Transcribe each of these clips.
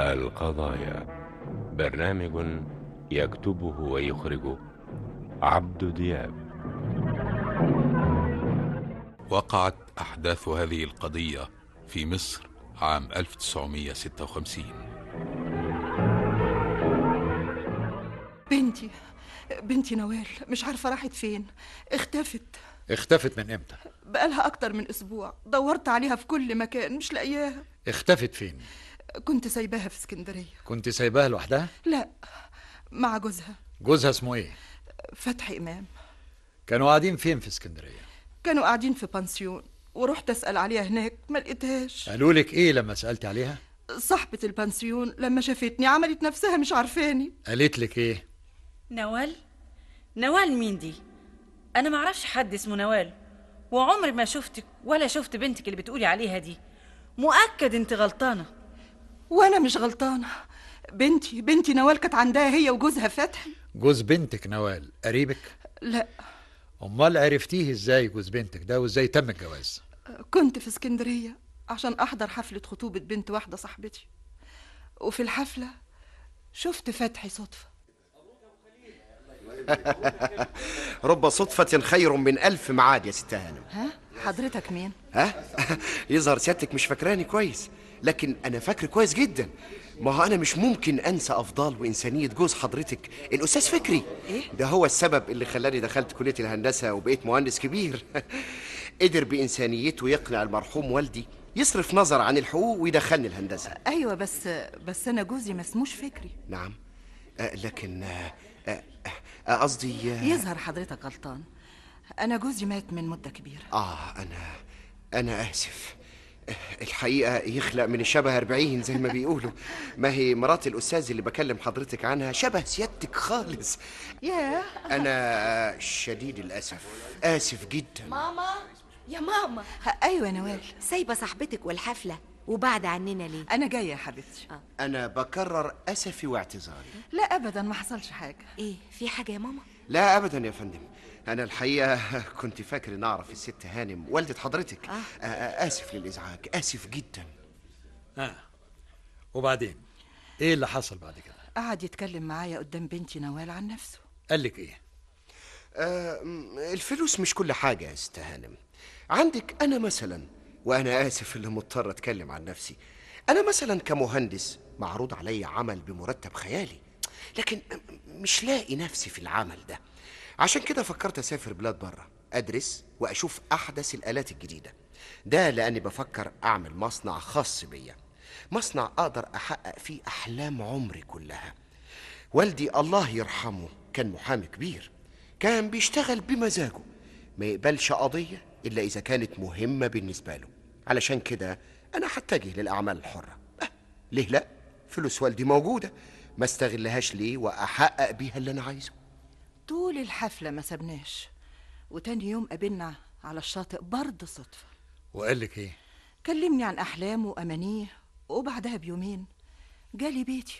القضايا برنامج يكتبه ويخرجه عبد دياب وقعت أحداث هذه القضية في مصر عام 1956 بنتي بنتي نوال مش عارفة راحت فين اختفت اختفت من امتى بقالها أكتر من أسبوع دورت عليها في كل مكان مش لاقياها اختفت فين كنت سايباها في اسكندرية كنت سايباها لوحدها لا مع جوزها جوزها اسمه ايه فتحي إمام كانوا قاعدين فين في اسكندريه كانوا قاعدين في بانسيون ورحت أسأل عليها هناك ما لقيتهاش قالوا لك ايه لما سالتي عليها صاحبة البانسيون لما شافتني عملت نفسها مش عارفاني قالت لك ايه نوال نوال مين دي انا ما اعرفش حد اسمه نوال وعمري ما شفتك ولا شفت بنتك اللي بتقولي عليها دي مؤكد انت غلطانه وأنا مش غلطانة بنتي بنتي نوال كانت عندها هي وجوزها فتحي جوز بنتك نوال قريبك لا امال عرفتيه ازاي جوز بنتك ده وازاي تم الجواز كنت في اسكندرية عشان أحضر حفلة خطوبة بنت واحدة صاحبتي وفي الحفلة شفت فتحي صدفة رب صدفة خير من ألف معاد يا ست هانم ها حضرتك مين؟ ها يظهر سيادتك مش فاكراني كويس لكن أنا فاكر كويس جدا ما هو أنا مش ممكن أنسى أفضال وإنسانية جوز حضرتك الأستاذ فكري إيه؟ ده هو السبب اللي خلاني دخلت كلية الهندسة وبقيت مهندس كبير قدر بإنسانيته يقنع المرحوم والدي يصرف نظر عن الحقوق ويدخلني الهندسة أيوة بس بس أنا جوزي ما اسموش فكري نعم آه لكن آه، آه، آه، قصدي آه، يظهر حضرتك غلطان أنا جوزي مات من مدة كبيرة آه أنا أنا آسف الحقيقة يخلق من الشبه أربعين زي ما بيقولوا ما هي مرات الأستاذ اللي بكلم حضرتك عنها شبه سيادتك خالص ياه أنا شديد الأسف آسف جدا ماما يا ماما أيوة يا نوال سايبة صاحبتك والحفلة وبعد عننا ليه أنا جاية يا حبيبتي أنا بكرر أسفي واعتذاري لا أبدا ما حصلش حاجة ايه في حاجة يا ماما لا أبدا يا فندم أنا الحقيقة كنت فاكر إن أعرف الست هانم والدة حضرتك آه. آسف للإزعاج آسف جدا اه وبعدين ايه اللي حصل بعد كده قعد يتكلم معايا قدام بنتي نوال عن نفسه قال لك ايه آه، م- الفلوس مش كل حاجة يا ست هانم عندك أنا مثلا وأنا آسف اللي مضطر أتكلم عن نفسي أنا مثلا كمهندس معروض علي عمل بمرتب خيالي لكن م- مش لاقي نفسي في العمل ده عشان كده فكرت أسافر بلاد بره أدرس وأشوف أحدث الآلات الجديدة ده لأني بفكر أعمل مصنع خاص بيا مصنع أقدر أحقق فيه أحلام عمري كلها والدي الله يرحمه كان محامي كبير كان بيشتغل بمزاجه ما يقبلش قضية إلا إذا كانت مهمة بالنسبة له علشان كده أنا هتجه للأعمال الحرة أه ليه لأ فلوس والدي موجودة ما استغلهاش ليه وأحقق بيها اللي أنا عايزه طول الحفلة ما سبناش وتاني يوم قابلنا على الشاطئ برضه صدفة وقال لك ايه كلمني عن أحلامه وأمانيه وبعدها بيومين جالي بيتي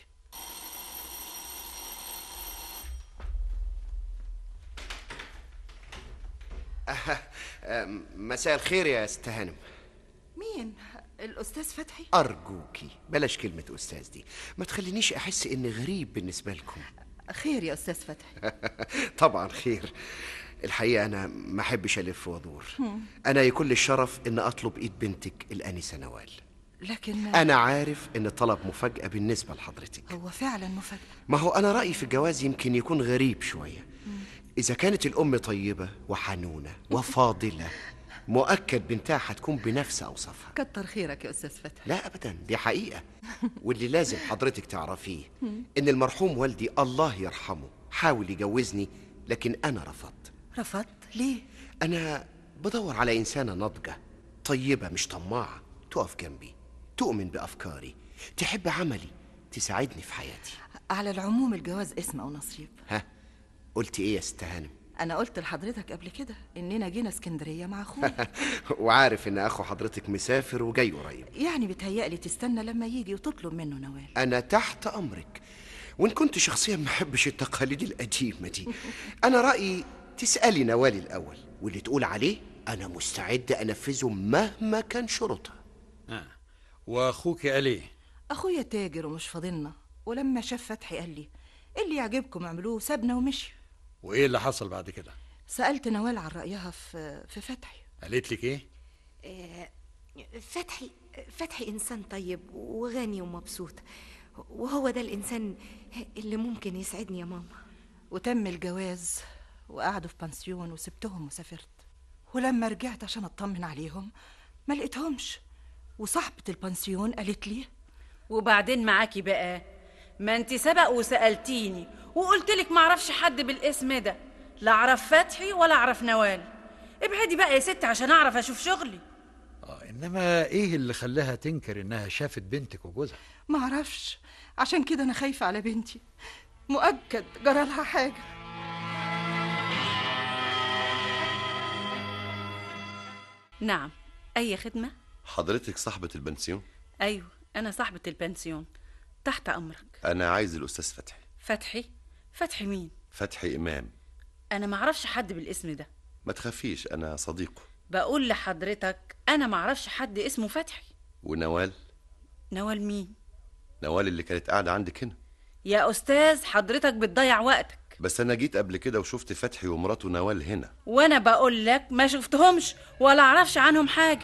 أم، مساء الخير يا ست هانم مين؟ الأستاذ فتحي؟ أرجوكي بلاش كلمة أستاذ دي ما تخلينيش أحس إني غريب بالنسبة لكم خير يا أستاذ فتحي طبعا خير الحقيقة أنا ما أحبش ألف وأدور أنا يكون لي الشرف إن أطلب إيد بنتك الأنسة نوال لكن أنا عارف إن الطلب مفاجأة بالنسبة لحضرتك هو فعلا مفاجأة ما هو أنا رأيي في الجواز يمكن يكون غريب شوية إذا كانت الأم طيبة وحنونة وفاضلة مؤكد بنتها هتكون بنفس أوصافها كتر خيرك يا أستاذ فتحي لا أبدا دي حقيقة واللي لازم حضرتك تعرفيه إن المرحوم والدي الله يرحمه حاول يجوزني لكن أنا رفضت رفضت ليه؟ أنا بدور على إنسانة ناضجة طيبة مش طماعة تقف جنبي تؤمن بأفكاري تحب عملي تساعدني في حياتي على العموم الجواز اسم أو نصيب ها قلت إيه يا ست هانم أنا قلت لحضرتك قبل كده إننا جينا اسكندرية مع أخويا وعارف إن أخو حضرتك مسافر وجاي قريب يعني بتهيألي تستنى لما يجي وتطلب منه نوال أنا تحت أمرك وإن كنت شخصيا ما أحبش التقاليد القديمة دي أنا رأيي تسألي نوال الأول واللي تقول عليه أنا مستعد أنفذه مهما كان شروطها آه. واخوك قال ايه اخويا تاجر ومش فاضلنا ولما شاف فتحي قال لي إيه اللي يعجبكم اعملوه سابنا ومشي وايه اللي حصل بعد كده سالت نوال عن رايها في في فتحي قالت لك ايه آه، فتحي فتحي إنسان طيب وغني ومبسوط وهو ده الإنسان اللي ممكن يسعدني يا ماما وتم الجواز وقعدوا في بنسيون وسبتهم وسافرت ولما رجعت عشان اطمن عليهم ما لقيتهمش وصاحبة البنسيون قالت لي وبعدين معاكي بقى ما انت سبق وسألتيني وقلت لك معرفش حد بالاسم ده لا اعرف فتحي ولا اعرف نوال ابعدي بقى يا ست عشان اعرف اشوف شغلي اه انما ايه اللي خلاها تنكر انها شافت بنتك وجوزها ما اعرفش عشان كده انا خايفة على بنتي مؤكد جرالها حاجة نعم اي خدمة حضرتك صاحبة البنسيون ايوه انا صاحبة البنسيون تحت امرك أنا عايز الأستاذ فتحي فتحي فتحي مين فتحي إمام انا معرفش حد بالاسم ده ما تخافيش أنا صديقه بقول لحضرتك انا معرفش حد اسمه فتحي ونوال نوال مين نوال اللي كانت قاعدة عندك هنا يا استاذ حضرتك بتضيع وقتك بس أنا جيت قبل كده وشفت فتحي ومراته نوال هنا وانا بقول لك ما شفتهمش ولا اعرفش عنهم حاجه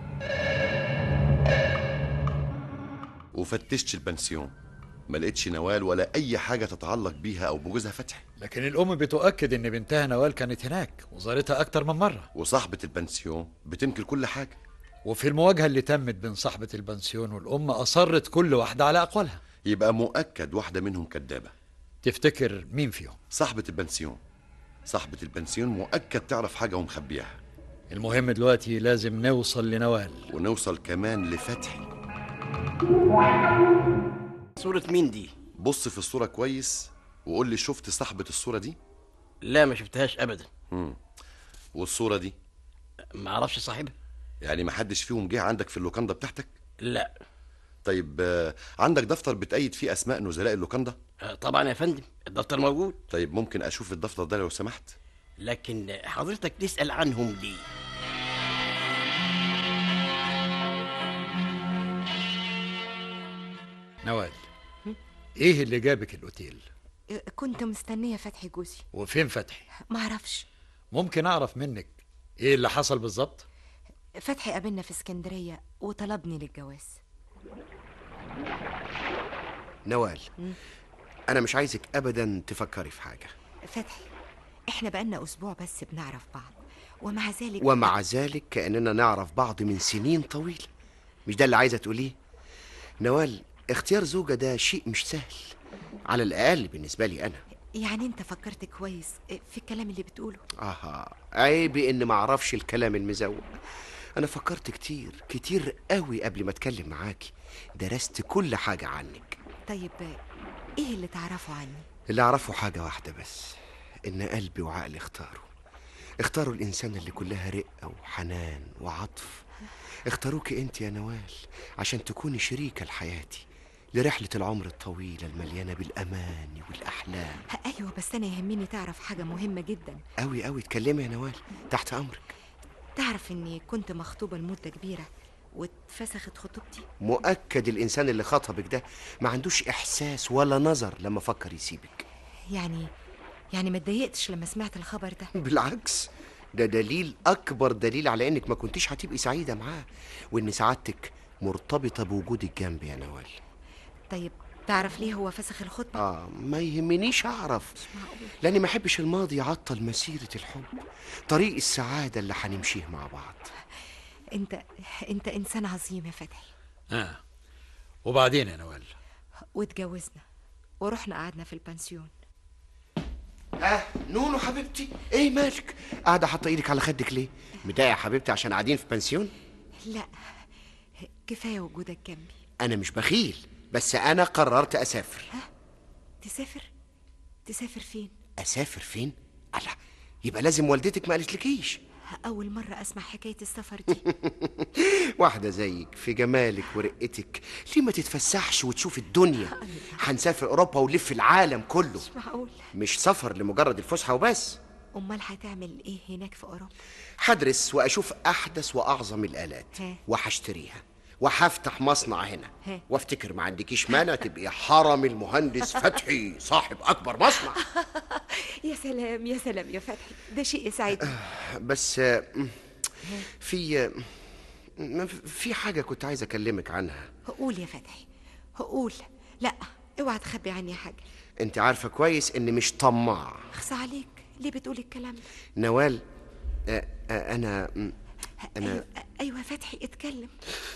وفتشت البنسيون ما لقيتش نوال ولا أي حاجة تتعلق بيها أو بجوزها فتحي لكن الام بتؤكد ان بنتها نوال كانت هناك وزارتها اكتر من مره وصاحبة البنسيون بتنكر كل حاجة وفي المواجهه اللي تمت بين صاحبه البنسيون والام اصرت كل واحده على اقوالها يبقى مؤكد واحدة منهم كدابة تفتكر مين فيهم صاحبة البنسيون صاحبة البنسيون مؤكد تعرف حاجة ومخبيها المهم دلوقتي لازم نوصل لنوال ونوصل كمان لفتحي صورة مين دي؟ بص في الصورة كويس وقول لي شفت صاحبة الصورة دي لا ما شفتهاش أبدا والصورة دي ما أعرفش صاحبها يعني ما حدش فيهم جه عندك في اللوكاندا بتاعتك لا طيب آه، عندك دفتر بتأيد فيه أسماء نزلاء اللوكاندا آه، طبعا يا فندم الدفتر موجود طيب ممكن أشوف الدفتر ده لو سمحت لكن حضرتك تسأل عنهم ليه؟ نوال ايه اللي جابك الاوتيل كنت مستنية فتحي جوزي وفين فتحي معرفش ممكن اعرف منك ايه اللي حصل بالظبط فتحي قابلنا في اسكندرية وطلبني للجواز نوال أنا مش عايزك أبدا تفكري في حاجة فتحي احنا بقالنا أسبوع بس بنعرف بعض ومع ذلك ومع ذلك كأننا نعرف بعض من سنين طويلة مش ده اللي عايزة تقوليه نوال اختيار زوجة ده شيء مش سهل على الأقل بالنسبة لي أنا يعني انت فكرت كويس في الكلام اللي بتقوله آها عيبي إن ما أعرفش الكلام المزوق أنا فكرت كتير كتير قوي قبل ما أتكلم معاكي درست كل حاجة عنك طيب ايه اللي تعرفه عني اللي أعرفه حاجة واحدة بس إن قلبي وعقلي اختاروا اختاروا الإنسان اللي كلها رقة وحنان وعطف اختاروك أنت يا نوال عشان تكوني شريكة لحياتي لرحلة العمر الطويلة المليانة بالأمان والأحلام ايوه بس انا يهمني تعرف حاجة مهمة جدا أوي أوي اتكلمي يا نوال تحت أمرك تعرف اني كنت مخطوبة لمدة كبيرة واتفسخت خطوبتي مؤكد الإنسان اللي خطبك ده ما عندوش إحساس ولا نظر لما فكر يسيبك يعني يعني ما اتضايقتش لما سمعت الخبر ده بالعكس ده دليل أكبر دليل على إنك ما كنتيش هتبقي سعيدة معاه وإن سعادتك مرتبطة بوجودك جنبي يا نوال طيب تعرف ليه هو فسخ الخطبة آه ما يهمنيش أعرف لأني ما أحبش الماضي يعطل مسيرة الحب طريق السعادة اللي هنمشيه مع بعض انت انت انسان عظيم يا فتحي اه وبعدين يا نوال واتجوزنا ورحنا قعدنا في البنسيون آه نونو حبيبتي إيه مالك قاعدة حاطة إيدك على خدك ليه مضايقة يا حبيبتي عشان قاعدين في بنسيون لا كفاية وجودك جنبي أنا مش بخيل بس أنا قررت أسافر تسافر تسافر فين أسافر فين؟ الله يبقى لازم والدتك ما قالتلكيش أول مرة أسمع حكاية السفر دي واحدة زيك في جمالك ورقتك ليه ما تتفسحش وتشوف الدنيا هنسافر أوروبا ونلف العالم كله معقول مش سفر لمجرد الفسحة وبس أمال هتعمل إيه هناك في أوروبا هدرس وأشوف أحدث وأعظم الآلات ها. وهشتريها وهفتح مصنع هنا ها. وافتكر ما عندكيش مانع تبقي حرم المهندس فتحي صاحب اكبر مصنع يا سلام يا سلام يا فتحي ده شيء يسعدني بس آه، في آه، في حاجه كنت عايز اكلمك عنها قول يا فتحي قول لا اوعى تخبي عني حاجه انت عارفه كويس اني مش طماع اخصى عليك ليه بتقول الكلام ده نوال آه، آه، انا انا ايوه ايوه يا فتحي اتكلم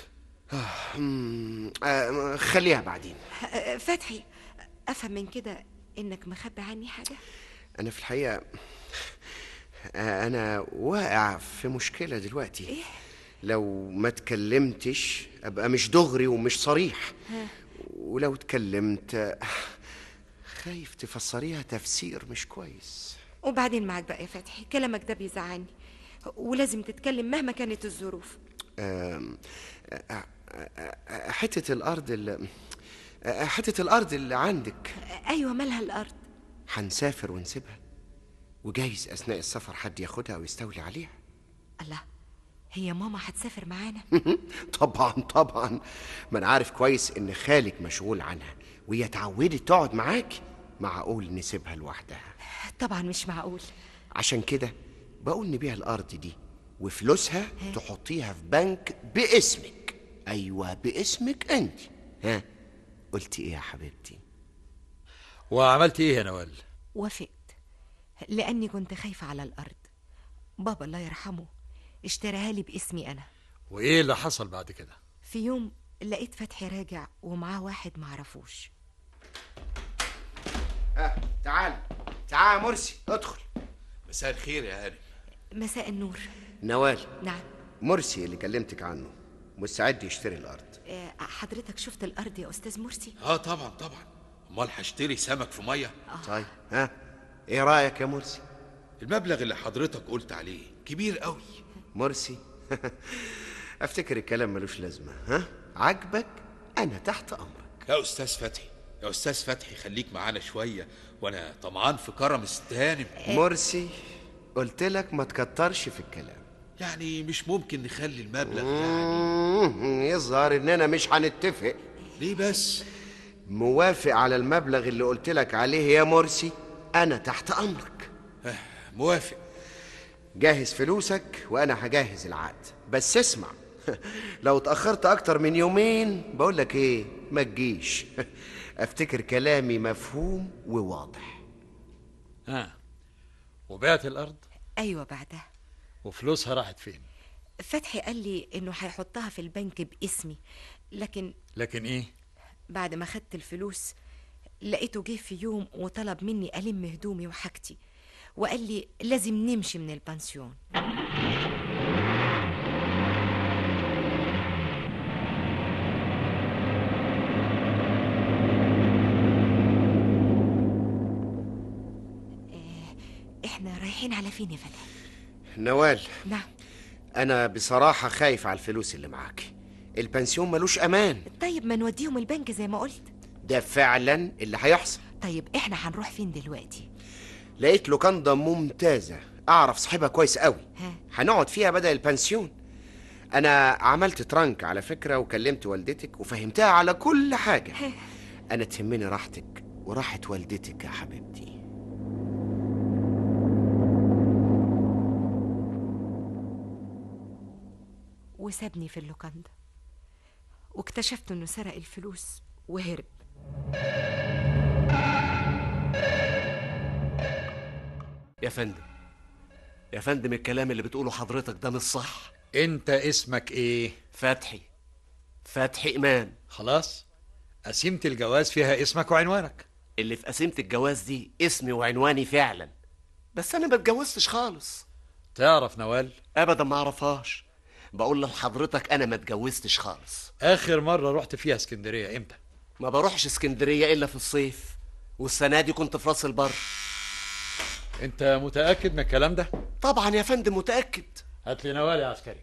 مم، آه، خليها بعدين أه، فتحي افهم من كده انك مخبي عني حاجه انا في الحقيقه آه، انا واقع في مشكله دلوقتي إيه؟ لو ما اتكلمتش ابقى مش دغري ومش صريح ها. ولو اتكلمت آه، خايف تفسريها تفسير مش كويس وبعدين معاك بقى يا فتحي كلامك ده بيزعلني ولازم تتكلم مهما كانت الظروف آم، آه، آه، آه، حته الارض اللي آه، حته الارض اللي عندك ايوه مالها الارض هنسافر ونسيبها وجايز اثناء السفر حد ياخدها ويستولي عليها الله هي ماما هتسافر معانا طبعا طبعا ما انا عارف كويس ان خالك مشغول عنها وهي اتعودت تقعد معاكي معقول نسيبها لوحدها طبعا مش معقول عشان كده بقول نبيع الارض دي وفلوسها تحطيها في بنك باسمك ايوه باسمك انت ها قلتي ايه يا حبيبتي وعملت ايه يا نوال وافقت لاني كنت خايفه على الارض بابا الله يرحمه اشتراها لي باسمي انا وايه اللي حصل بعد كده في يوم لقيت فتحي راجع ومعاه واحد معرفوش ها تعال تعال يا مرسي ادخل مساء الخير يا هانم مساء النور نوال نعم مرسي اللي كلمتك عنه مستعد يشتري الارض آه، حضرتك شفت الارض يا استاذ مرسي اه طبعا طبعا امال هشتري سمك في ميه طيب ها ايه رايك يا مرسي المبلغ اللي حضرتك قلت عليه كبير قوي مرسي افتكر الكلام ملوش لازمه ها عجبك انا تحت امرك يا استاذ فتحي يا استاذ فتحي خليك معانا شويه وانا طمعان في كرم الست هانم مرسي قلت لك ما تكترش في الكلام يعني مش ممكن نخلي المبلغ مم، يظهر اننا مش هنتفق ليه بس موافق على المبلغ اللي قلت لك عليه يا مرسي انا تحت امرك موافق جهز فلوسك وانا هجهز العقد بس اسمع لو اتاخرت اكتر من يومين بقول لك ايه ما تجيش افتكر كلامي مفهوم وواضح ها وبعت الارض ايوه بعدها وفلوسها راحت فين فتحي قال لي انه هيحطها في البنك باسمي لكن لكن ايه بعد ما خدت الفلوس لقيته جه في يوم وطلب مني ألم هدومي وحاجتي وقال لي لازم نمشي من البنسيون آه، احنا رايحين على فين يا فتحي نوال نعم انا بصراحه خايف على الفلوس اللي معاك البنسيون ملوش امان طيب ما نوديهم البنك زي ما قلت ده فعلا اللي هيحصل طيب احنا هنروح فين دلوقتي لقيت لوكاندا ممتازه اعرف صاحبها كويس قوي ها هنقعد فيها بدل البنسيون انا عملت ترانك على فكره وكلمت والدتك وفهمتها على كل حاجه انا تهمني راحتك وراحه والدتك يا حبيبتي وسابني في اللوكاندا واكتشفت انه سرق الفلوس وهرب يا فندم يا فندم الكلام اللي بتقوله حضرتك ده مش صح انت اسمك ايه فتحي فتحي ايمان خلاص قسيمة الجواز فيها اسمك وعنوانك اللي في قسيمة الجواز دي اسمي وعنواني فعلا بس انا ما اتجوزتش خالص تعرف نوال ابدا ما اعرفهاش بقول لحضرتك انا ما اتجوزتش خالص اخر مرة رحت فيها اسكندرية امتى ما بروحش اسكندرية الا في الصيف والسنة دي كنت في راس البر انت متأكد من الكلام ده طبعا يا فندم متأكد هات لي نوال يا عسكري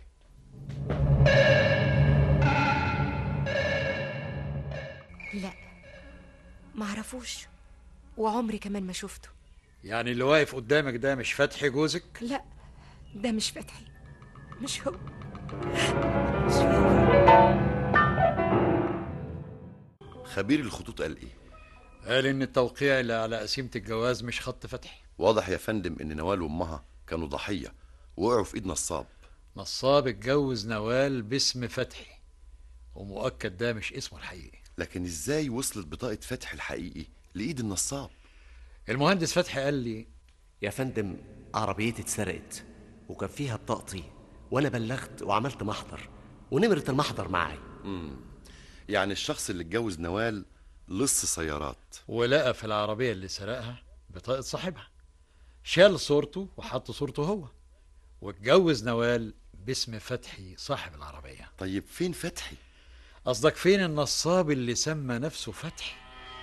لا معرفوش وعمري كمان ما شفته يعني اللي واقف قدامك ده مش فتحي جوزك لا ده مش فتحي مش هو مش هو خبير الخطوط قال ايه قال ان التوقيع اللي على قسيمه الجواز مش خط فتحي واضح يا فندم ان نوال وامها كانوا ضحيه وقعوا في ايد نصاب نصاب اتجوز نوال باسم فتحي ومؤكد ده مش اسمه الحقيقي لكن ازاي وصلت بطاقه فتح الحقيقي لايد النصاب المهندس فتحي قال لي يا فندم عربيتي اتسرقت وكان فيها بطاقتي وانا بلغت وعملت محضر ونمرة المحضر معي امم يعني الشخص اللي اتجوز نوال لص سيارات ولقى في العربيه اللي سرقها بطاقه صاحبها شال صورته وحط صورته هو واتجوز نوال باسم فتحي صاحب العربيه طيب فين فتحي قصدك فين النصاب اللي سمى نفسه فتحي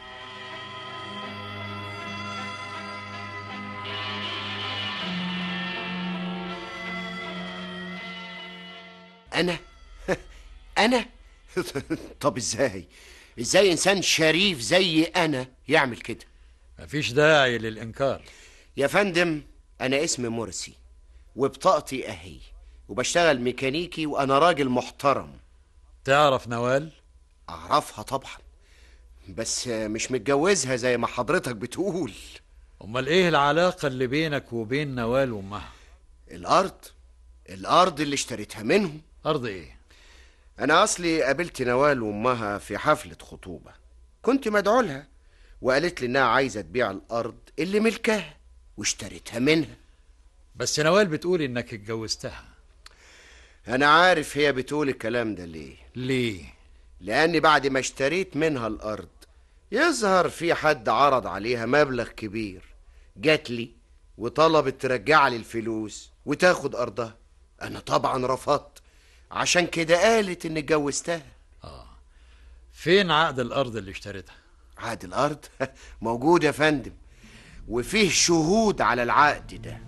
انا انا طب ازاي ازاي انسان شريف زي انا يعمل كده مفيش داعي للانكار يا فندم انا اسمي مرسي وبطاقتي اهي وبشتغل ميكانيكي وانا راجل محترم تعرف نوال اعرفها طبعا بس مش متجوزها زي ما حضرتك بتقول امال ايه العلاقه اللي بينك وبين نوال وامها الارض الارض اللي اشتريتها منهم ارض ايه انا اصلي قابلت نوال وامها في حفله خطوبه كنت مدعو لها وقالت لي انها عايزه تبيع الارض اللي ملكها واشتريتها منها بس نوال بتقول انك اتجوزتها انا عارف هي بتقول الكلام ده ليه ليه لاني بعد ما اشتريت منها الارض يظهر في حد عرض عليها مبلغ كبير جات لي وطلبت ترجع لي الفلوس وتاخد ارضها انا طبعا رفضت عشان كده قالت اني اتجوزتها فين عقد الارض اللي اشتريتها عقد الارض موجود يا فندم وفيه شهود على العقد ده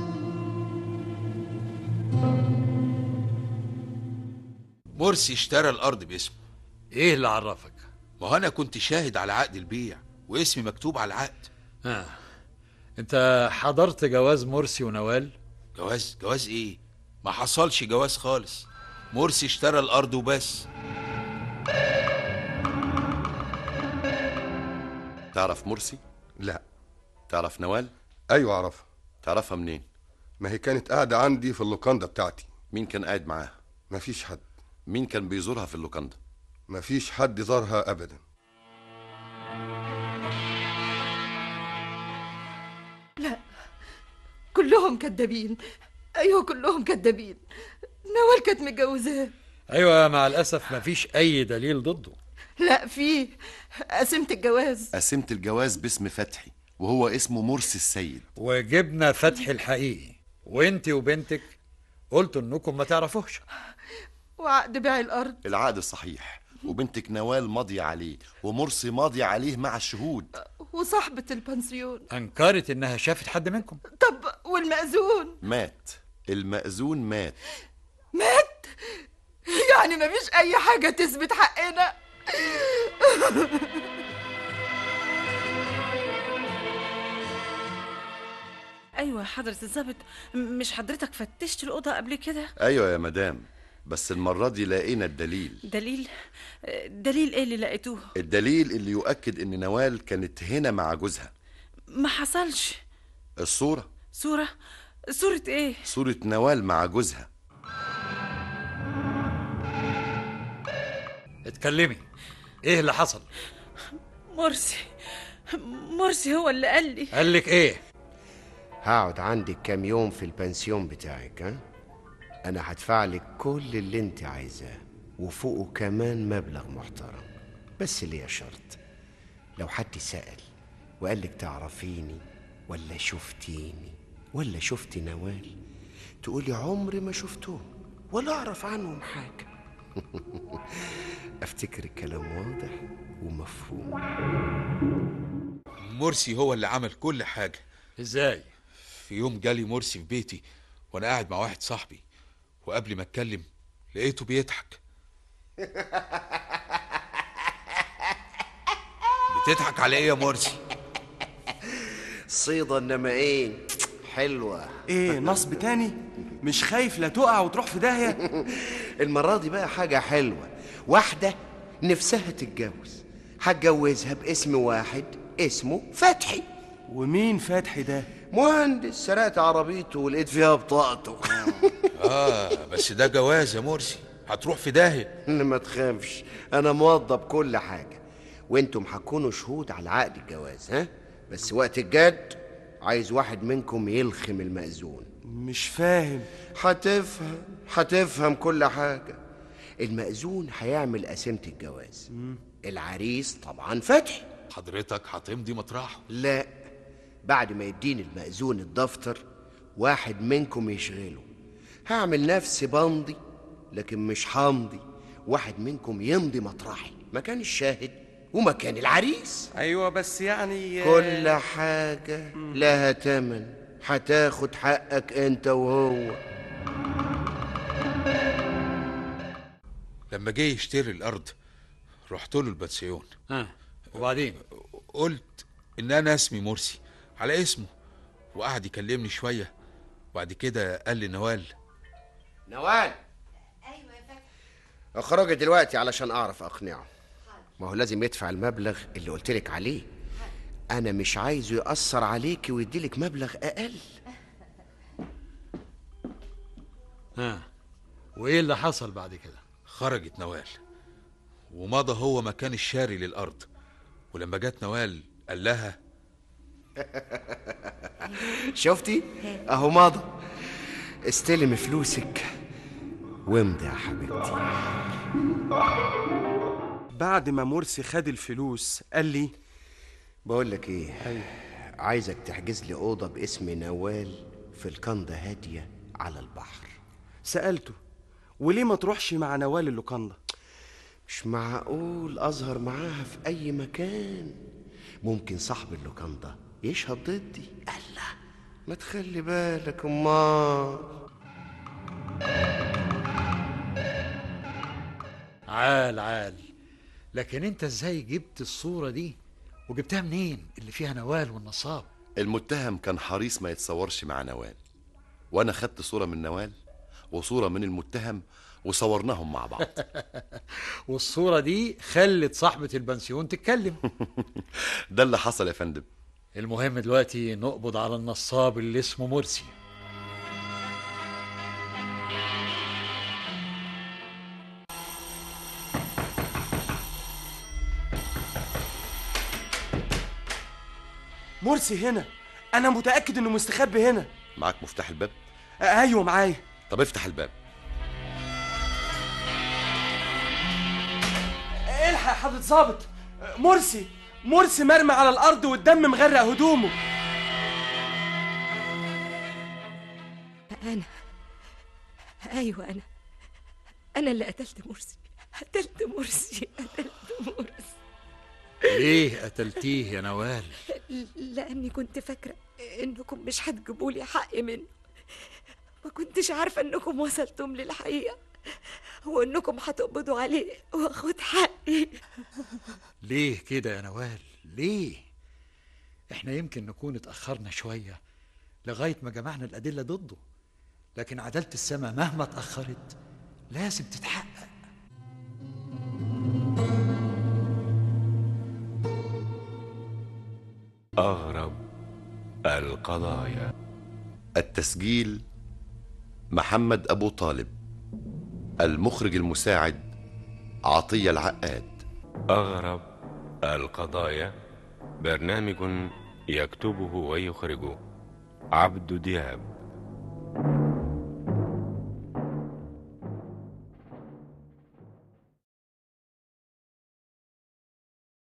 مرسي اشترى الارض باسمه ايه اللي عرفك ما هو انا كنت شاهد على عقد البيع واسمي مكتوب على العقد آه. انت حضرت جواز مرسي ونوال جواز جواز ايه ما حصلش جواز خالص مرسي اشترى الارض وبس تعرف مرسي لا تعرف نوال ايوه اعرفها تعرفها منين ما هي كانت قاعده عندي في اللوكاندا بتاعتي مين كان قاعد معاها مفيش حد مين كان بيزورها في اللوكاندا مفيش حد زارها ابدا لا كلهم كدابين ايوه كلهم كدابين نوال كانت متجوزاه ايوه مع الاسف مفيش اي دليل ضده لا في قسيمة الجواز قسيمة الجواز باسم فتحي وهو اسمه مرسي السيد وجبنا فتحي الحقيقي وانت وبنتك قلتوا انكم ما تعرفوش وعقد بيع الارض العقد الصحيح وبنتك نوال ماضية عليه ومرسي ماضي عليه مع الشهود وصاحبة البنسيون انكرت انها شافت حد منكم طب والمأذون مات المأذون مات مات يعني مفيش اي حاجة تثبت حقنا ايوه حضرة الظابط م- مش حضرتك فتشت الأوضة قبل كده ايوه يا مدام بس المرة دي لقينا الدليل دليل دليل ايه اللي لقيتوه الدليل اللي يؤكد ان نوال كانت هنا مع جوزها ما حصلش الصورة صورة صورة ايه صورة نوال مع جوزها اتكلمي ايه اللي حصل مرسي مرسي هو اللي قال لي قال لك ايه هقعد عندك كام يوم في البنسيون بتاعك ها انا هدفع لك كل اللي انت عايزاه وفوقه كمان مبلغ محترم بس ليا شرط لو حد سأل وقال لك تعرفيني ولا شفتيني ولا شفتي نوال تقولي عمري ما شفتهم ولا اعرف عنهم حاجه افتكر الكلام واضح ومفهوم مرسي هو اللي عمل كل حاجة ازاي في يوم جالي مرسي في بيتي وانا قاعد مع واحد صاحبي وقبل ما اتكلم لقيته بيضحك بتضحك على ايه يا مرسي صيدة انما ايه حلوة ايه نصب تاني مش خايف لا تقع وتروح في داهية المرة دي بقى حاجة حلوة واحدة نفسها تتجوز هتجوزها باسم واحد اسمه فتحي ومين فتحي ده مهندس سرقت عربيته ولقيت فيها بطاقته اه بس ده جواز يا مرسي هتروح في داهيه ما تخافش انا موضب كل حاجه وانتم هتكونوا شهود على عقد الجواز ها بس وقت الجد عايز واحد منكم يلخم المأذون مش فاهم هتفهم هتفهم كل حاجه المأذون هيعمل قسيمه الجواز العريس طبعا فتحي حضرتك هتمضي مطرحه لا بعد ما يديني المأذون الدفتر واحد منكم يشغله هعمل نفسي بمضي لكن مش همضي واحد منكم يمضي مطرحي مكان الشاهد ومكان العريس ايوه بس يعني كل حاجة لها تمن هتاخد حقك انت وهو لما جه يشتري الارض رحت له البنسيون ها وبعدين قلت ان انا اسمي مرسي على اسمه وقعد يكلمني شويه وبعد كده قال لي نوال نوال ايوه يا فتحي اخرجي دلوقتي علشان اعرف اقنعه ما هو لازم يدفع المبلغ اللي قلتلك عليه انا مش عايزه يأثر عليكي ويديلك مبلغ اقل ها وايه اللي حصل بعد كده خرجت نوال ومضى هو مكان الشاري للارض ولما جت نوال قال لها شفتي اهو مضى استلم فلوسك وامضي يا حبيبتي بعد ما مرسي خد الفلوس قال لي بقول لك ايه عايزك تحجز لي اوضه باسم نوال في الكنده هاديه على البحر سألته وليه ما تروحش مع نوال اللوكاندا مش معقول اظهر معاها في اي مكان ممكن صاحب اللوكاندا يشهد ضدي الله ما تخلي بالك امال عال عال لكن انت ازاي جبت الصورة دي وجبتها منين اللي فيها نوال والنصاب المتهم كان حريص ما يتصورش مع نوال وانا خدت صورة من نوال وصورة من المتهم وصورناهم مع بعض والصورة دي خلت صاحبة البنسيون تتكلم ده اللي حصل يا فندم المهم دلوقتي نقبض على النصاب اللي اسمه مرسي مرسي هنا انا متاكد انه مستخبي هنا معاك مفتاح الباب آه، ايوه معايا طب افتح الباب الحق يا حضرة ظابط آه، مرسي مرسي مرمي على الارض والدم مغرق هدومه أنا أيوة أنا أنا اللي قتلت مرسي قتلت مرسي قتلت مرسي ليه قتلتيه يا نوال لأني كنت فاكرة إنكم مش هتجيبوا لي حقي منه ما كنتش عارفة إنكم وصلتم للحقيقة وإنكم هتقبضوا عليه وآخد حقي ليه كده يا نوال ليه احنا يمكن نكون اتأخرنا شوية لغاية ما جمعنا الأدلة ضده لكن عدالة السماء مهما اتأخرت لازم تتحقق أغرب القضايا التسجيل محمد أبو طالب المخرج المساعد عطية العقاد أغرب القضايا برنامج يكتبه ويخرجه عبد دياب